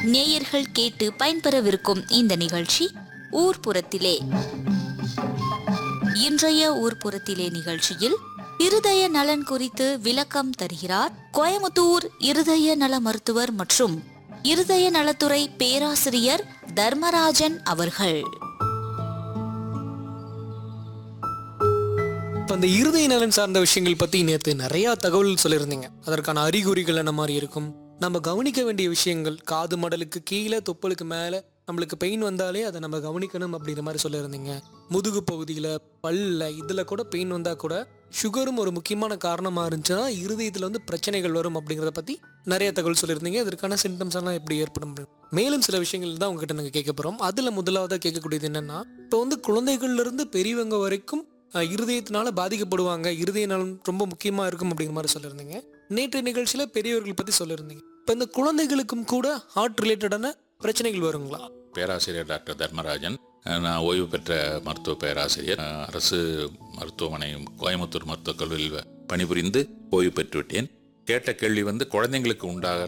நேயர்கள் கேட்டு பயன்பெறவிருக்கும் இந்த நிகழ்ச்சி ஊர்ப்புறத்திலே இன்றைய ஊர்ப்புறத்திலே நிகழ்ச்சியில் இருதய நலன் குறித்து விளக்கம் தருகிறார் கோயமுத்தூர் இருதய நல மருத்துவர் மற்றும் இருதய நலத்துறை பேராசிரியர் தர்மராஜன் அவர்கள் இப்போ அந்த இருதய நலன் சார்ந்த விஷயங்கள் பற்றி நேற்று நிறையா தகவல் சொல்லியிருந்தீங்க அதற்கான அறிகுறிகள் என்ன மாதிரி இருக்கும் நம்ம கவனிக்க வேண்டிய விஷயங்கள் காது மடலுக்கு கீழே தொப்பலுக்கு மேலே நம்மளுக்கு பெயின் வந்தாலே அதை நம்ம கவனிக்கணும் அப்படிங்கிற மாதிரி சொல்லியிருந்தீங்க முதுகு பகுதியில் பல்ல இதில் கூட பெயின் வந்தால் கூட சுகரும் ஒரு முக்கியமான காரணமாக இருந்துச்சுன்னா இருதயத்தில் வந்து பிரச்சனைகள் வரும் அப்படிங்கிறத பற்றி நிறைய தகவல் சொல்லியிருந்தீங்க இதற்கான சிம்டம்ஸ் எல்லாம் எப்படி ஏற்படும் மேலும் சில விஷயங்கள் தான் உங்ககிட்ட நாங்கள் கேட்க போகிறோம் அதில் முதலாவதாக கேட்கக்கூடியது என்னென்னா இப்போ வந்து குழந்தைகள்ல இருந்து பெரியவங்க வரைக்கும் அஹ், இருதயத்தினால பாதிக்கப்படுவாங்க இருதய நலம் ரொம்ப முக்கியமாக இருக்கும் அப்படிங்கிற மாதிரி சொல்லியிருந்தீங்க நேற்று நிகழ்ச்சியில் பெரியவர்கள் பற்றி சொல்லியிருந்தீங்க இப்போ இந்த குழந்தைகளுக்கும் கூட ஹார்ட் ரிலேட்டடான பிரச்சனைகள் வருங்களா பேராசிரியர் டாக்டர் தர்மராஜன் அஹ் நான் ஓய்வு பெற்ற மருத்துவ பேராசிரியர் அஹ் அரசு மருத்துவமனை கோயம்புத்தூர் மருத்துவக் கல்லூரியில் பணிபுரிந்து ஓய்வு பெற்று விட்டேன் கேட்ட கேள்வி வந்து குழந்தைங்களுக்கு உண்டாகிற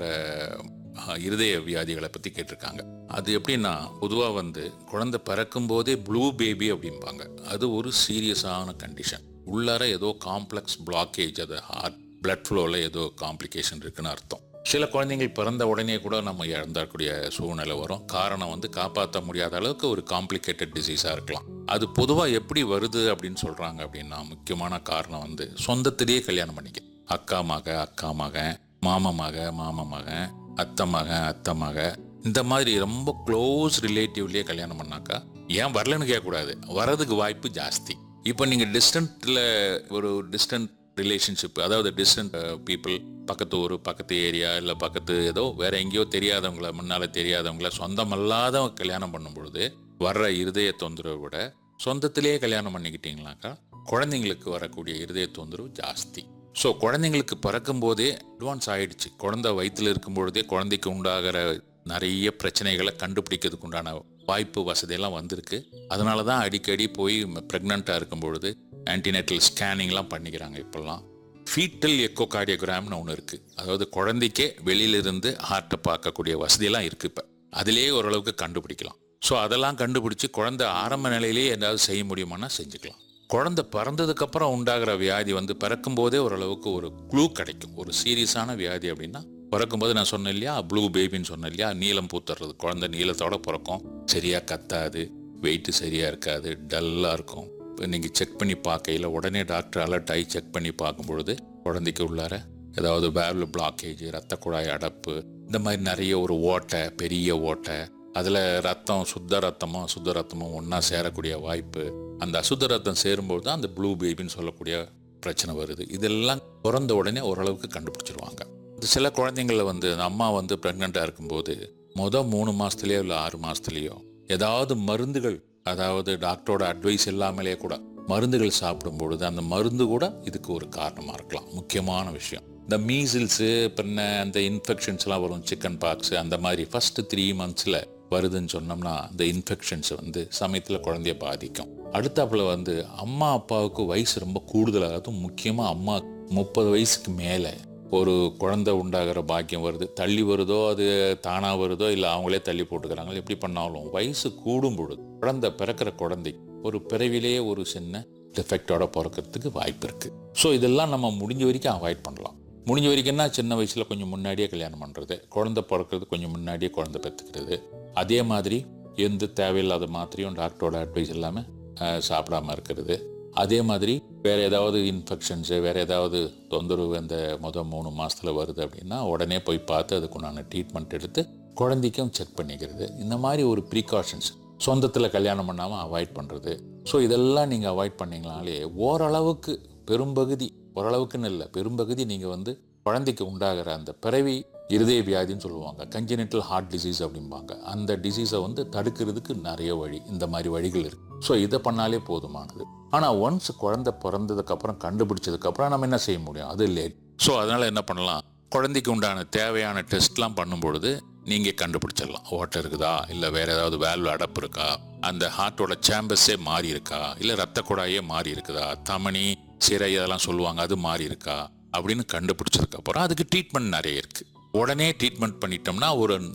அஹ், இருதய வியாதிகளை பற்றி கேட்டிருக்காங்க அது எப்படின்னா பொதுவாக வந்து குழந்தை பிறக்கும் போதே ப்ளூ பேபி அப்படிம்பாங்க அது ஒரு சீரியஸான கண்டிஷன் உள்ளார ஏதோ காம்ப்ளெக்ஸ் பிளாக்கேஜ் அது ஹார்ட் பிளட் ஃப்ளோவில் ஏதோ காம்ப்ளிகேஷன் இருக்குன்னு அர்த்தம் சில குழந்தைகள் பிறந்த உடனே கூட நம்ம இறந்தக்கூடிய சூழ்நிலை வரும் காரணம் வந்து காப்பாற்ற முடியாத அளவுக்கு ஒரு காம்ப்ளிகேட்டட் டிசீஸாக இருக்கலாம் அது பொதுவாக எப்படி வருது அப்படின்னு சொல்கிறாங்க அப்படின்னா முக்கியமான காரணம் வந்து சொந்தத்திலேயே கல்யாணம் பண்ணிக்க அக்கா மக அக்கா மகன் மாமா மக மாமா மகன் அத்தை மகன் அத்தை மக இந்த மாதிரி ரொம்ப க்ளோஸ் ரிலேட்டிவ்லேயே கல்யாணம் பண்ணாக்கா ஏன் வரலன்னு கேட்கக்கூடாது வரதுக்கு வாய்ப்பு ஜாஸ்தி இப்போ நீங்கள் டிஸ்டன்ட்டில் ஒரு டிஸ்டன்ட் ரிலேஷன்ஷிப் அதாவது டிஸ்டன்ட் பீப்புள் பக்கத்து ஊர் பக்கத்து ஏரியா இல்லை பக்கத்து ஏதோ வேற எங்கேயோ தெரியாதவங்கள முன்னால் தெரியாதவங்கள சொந்தமல்லாதவங்க கல்யாணம் பண்ணும் பொழுது வர்ற இருதய தொந்தரவை விட சொந்தத்திலேயே கல்யாணம் பண்ணிக்கிட்டீங்களாக்கா குழந்தைங்களுக்கு வரக்கூடிய இருதய தொந்தரவு ஜாஸ்தி ஸோ குழந்தைங்களுக்கு பிறக்கும் போதே அட்வான்ஸ் ஆயிடுச்சு குழந்தை வயிற்றில் இருக்கும் பொழுதே குழந்தைக்கு உண்டாகிற நிறைய பிரச்சனைகளை கண்டுபிடிக்கிறதுக்கு உண்டான வாய்ப்பு வசதியெல்லாம் வந்திருக்கு அதனால தான் அடிக்கடி போய் ப்ரெக்னெண்ட்டாக இருக்கும் பொழுது ஆன்டிநேட்டல் ஸ்கேனிங்லாம் பண்ணிக்கிறாங்க இப்போல்லாம் ஃபீட்டல் எக்கோ கார்டியோகிராம்னு ஒன்று இருக்குது அதாவது குழந்தைக்கே வெளியிலிருந்து ஹார்ட்டை பார்க்கக்கூடிய வசதியெல்லாம் இருக்குது இப்போ அதிலேயே ஓரளவுக்கு கண்டுபிடிக்கலாம் ஸோ அதெல்லாம் கண்டுபிடிச்சி குழந்தை ஆரம்ப நிலையிலேயே ஏதாவது செய்ய முடியுமானா செஞ்சுக்கலாம் குழந்தை பிறந்ததுக்கப்புறம் உண்டாகிற வியாதி வந்து பிறக்கும் போதே ஓரளவுக்கு ஒரு க்ளூ கிடைக்கும் ஒரு சீரியஸான வியாதி அப்படின்னா பிறக்கும்போது நான் சொன்னேன் இல்லையா ப்ளூ பேபின்னு சொன்னேன் இல்லையா நீளம் பூத்துறது குழந்தை நீளத்தோட பிறக்கும் சரியாக கத்தாது வெயிட் சரியாக இருக்காது டல்லாக இருக்கும் இப்போ நீங்கள் செக் பண்ணி பார்க்கையில் உடனே டாக்டர் அலர்ட் ஆகி செக் பண்ணி பார்க்கும் பொழுது குழந்தைக்கு உள்ளார ஏதாவது வேல்வ் பிளாக்கேஜ் ரத்த குழாய் அடப்பு இந்த மாதிரி நிறைய ஒரு ஓட்டை பெரிய ஓட்டை அதில் ரத்தம் சுத்த ரத்தமும் அசுத்த ரத்தமும் ஒன்றா சேரக்கூடிய வாய்ப்பு அந்த அசுத்த ரத்தம் சேரும்போது தான் அந்த ப்ளூ பேபின்னு சொல்லக்கூடிய பிரச்சனை வருது இதெல்லாம் பிறந்த உடனே ஓரளவுக்கு கண்டுபிடிச்சிருவாங்க இது சில குழந்தைங்கள வந்து அந்த அம்மா வந்து ப்ரெக்னெண்ட்டாக இருக்கும்போது மொதல் மூணு மாதத்துலேயோ இல்லை ஆறு மாதத்துலேயோ ஏதாவது மருந்துகள் அதாவது டாக்டரோட அட்வைஸ் இல்லாமலே கூட மருந்துகள் சாப்பிடும் பொழுது அந்த மருந்து கூட இதுக்கு ஒரு காரணமாக இருக்கலாம் முக்கியமான விஷயம் இந்த மீசில்ஸு பின்ன அந்த இன்ஃபெக்ஷன்ஸ்லாம் வரும் சிக்கன் பாக்ஸ் அந்த மாதிரி ஃபஸ்ட்டு த்ரீ மந்த்ஸில் வருதுன்னு சொன்னோம்னா அந்த இன்ஃபெக்ஷன்ஸ் வந்து சமயத்தில் குழந்தைய பாதிக்கும் அடுத்தாப்புல வந்து அம்மா அப்பாவுக்கு வயசு ரொம்ப கூடுதலாக முக்கியமாக அம்மா முப்பது வயசுக்கு மேலே ஒரு குழந்தை உண்டாகிற பாக்கியம் வருது தள்ளி வருதோ அது தானாக வருதோ இல்லை அவங்களே தள்ளி போட்டுக்கிறாங்க எப்படி பண்ணாலும் வயசு கூடும் பொழுது குழந்தை பிறக்கிற குழந்தை ஒரு பிறவிலேயே ஒரு சின்ன டிஃபெக்டோட பிறக்கிறதுக்கு வாய்ப்பு இருக்குது ஸோ இதெல்லாம் நம்ம முடிஞ்ச வரைக்கும் அவாய்ட் பண்ணலாம் முடிஞ்ச வரைக்கும்னா சின்ன வயசில் கொஞ்சம் முன்னாடியே கல்யாணம் பண்ணுறது குழந்தை பிறக்கிறது கொஞ்சம் முன்னாடியே குழந்தை பெற்றுக்கிறது அதே மாதிரி எந்த தேவையில்லாத மாத்திரையும் டாக்டரோட அட்வைஸ் இல்லாமல் சாப்பிடாம இருக்கிறது அதே மாதிரி வேறு ஏதாவது இன்ஃபெக்ஷன்ஸு வேறு ஏதாவது தொந்தரவு அந்த மொதல் மூணு மாதத்துல வருது அப்படின்னா உடனே போய் பார்த்து அதுக்குண்டான ட்ரீட்மெண்ட் எடுத்து குழந்தைக்கும் செக் பண்ணிக்கிறது இந்த மாதிரி ஒரு ப்ரீகாஷன்ஸ் சொந்தத்தில் கல்யாணம் பண்ணாமல் அவாய்ட் பண்ணுறது ஸோ இதெல்லாம் நீங்கள் அவாய்ட் பண்ணீங்கனாலே ஓரளவுக்கு பெரும்பகுதி ஓரளவுக்குன்னு இல்லை பெரும்பகுதி நீங்கள் வந்து குழந்தைக்கு உண்டாகிற அந்த பிறவி இருதய வியாதின்னு சொல்லுவாங்க கன்ஜெனிட்டல் ஹார்ட் டிசீஸ் அப்படிம்பாங்க அந்த டிசீஸை வந்து தடுக்கிறதுக்கு நிறைய வழி இந்த மாதிரி வழிகள் இருக்கு ஸோ இதை பண்ணாலே போதுமானது ஆனால் ஒன்ஸ் குழந்தை பிறந்ததுக்கப்புறம் கண்டுபிடிச்சதுக்கப்புறம் நம்ம என்ன செய்ய முடியும் அது லேட் ஸோ அதனால் என்ன பண்ணலாம் குழந்தைக்கு உண்டான தேவையான டெஸ்ட்லாம் பண்ணும் பொழுது நீங்கள் கண்டுபிடிச்சிடலாம் ஓட்டை இருக்குதா இல்லை வேற ஏதாவது வேல்வ் அடப்பு இருக்கா அந்த ஹார்ட்டோட சேம்பஸே மாறி இருக்கா இல்லை ரத்த குழாயே மாறி இருக்குதா தமனி சிறை அதெல்லாம் சொல்லுவாங்க அது மாறி இருக்கா அப்படின்னு கண்டுபிடிச்சதுக்கப்புறம் அதுக்கு ட்ரீட்மெண்ட் நிறைய இருக்குது உடனே ட்ரீட்மெண்ட் பண்ணிட்டோம்னா ஒரு